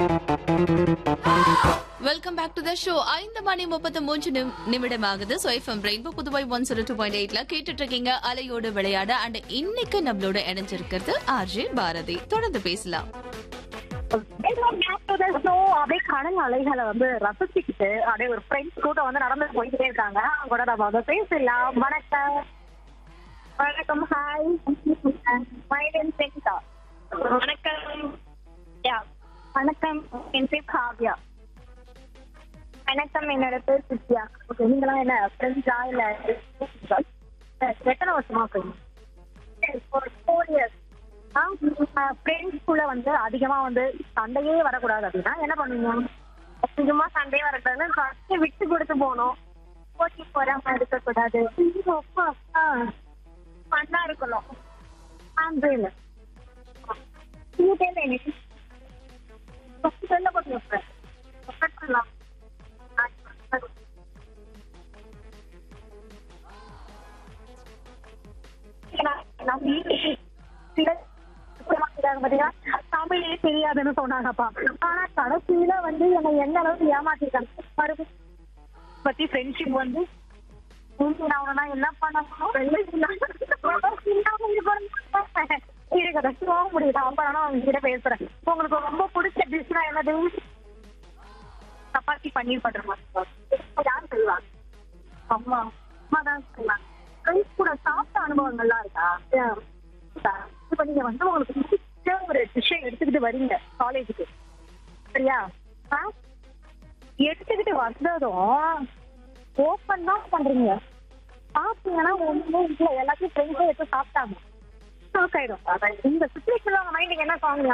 Welcome back to the show ஐந்து மணி முப்பத்தி மூன்று நிம்- நிமிடம் ஆகுது so FM rainbow Puduvai one zero two point எயிட்ல கேட்டுட்டு இருக்கீங்க அலையோடு விளையாட அண்ட் இன்னைக்கு நம்மளோட இணைஞ்சிருக்கிறது ஆர்ஜே பாரதி தொடர்ந்து பேசலாம் அப்படியே கடல் அலைகளை வந்து ரசிச்சுக்கிட்டு அப்படியே ஒரு ஃப்ரெண்ட்ஸ் கூட்டம் வந்து நடந்து போய்கிட்டே இருக்காங்க அவங்க கூட நம்ம அதை பேசலாம் வணக்கம் வணக்கம் ஹாய் மை நேம் சென்டா வணக்கம் யா வணக்கம் என் பேர் காவ்யா வணக்கம் என்னோட பேர் சித்யா ஓகே நீங்களாம் என்ன ஃப்ரெண்ட்ஸா இல்ல எத்தனை வருஷமா ஃப்ரெண்ட்ஸ் ஒரு ஃபோர் இயர்ஸ் ஃப்ரெண்ட்ஸ்குள்ள வந்து அதிகமா வந்து சண்டையே வரக்கூடாது அப்படின்னா என்ன பண்ணுவீங்க அதிகமா சண்டையே வரக்கூடாது ஃபர்ஸ்ட் விட்டு கொடுத்து போகணும் போட்டி போறாம இருக்கக்கூடாது பண்ணா இருக்கணும் அந்த இல்ல எனக்கு ஃபர்ஸ்ட் வெளில போட்டு வைப்பேன் பக்கத்து பண்ணலாம் நான் வீட்டுக்கு சில பாத்தீங்கன்னா தமிழே தெரியாதுன்னு சொன்னாங்கப்பா ஆனா கடைசியில வந்து என்னை எந்த அளவுக்கு ஏமாத்திருக்காங்க மறுபடியும் பத்தி ஃப்ரெண்ட்ஷிப் வந்து உம், நான் உன்னை நான் என்ன பண்ணணும் இருக்கத போக முடியுது அப்ப நான் உங்ககிட்ட பேசுறேன் உங்களுக்கு ரொம்ப பிடிச்ச டிஷ்னா என்னது சப்பாத்தி பன்னீர் பட்டர் மசாலா யார் செய்வாங்க அம்மா அம்மா தான் செய்வாங்க ஃப்ரெண்ட்ஸ் கூட சாப்பிட்ட அனுபவங்கள்லாம் இருக்கா இப்ப நீங்க வந்து உங்களுக்கு பிடிச்ச ஒரு டிஷ்ஷை எடுத்துக்கிட்டு வரீங்க காலேஜுக்கு சரியா ஆ? எடுத்துக்கிட்டு வந்ததும் ஓப்பன் தான் பண்றீங்க சாப்பிட்டீங்கன்னா ஒண்ணுமே இல்லை எல்லாத்தையும் ஃப்ரெண்ட்ஸே எடுத்து சாப்பிட்டாங்க ஷாக் ஆயிடும் இந்த சுச்சுவேஷன்ல உங்க மைண்டுக்கு என்ன சாங்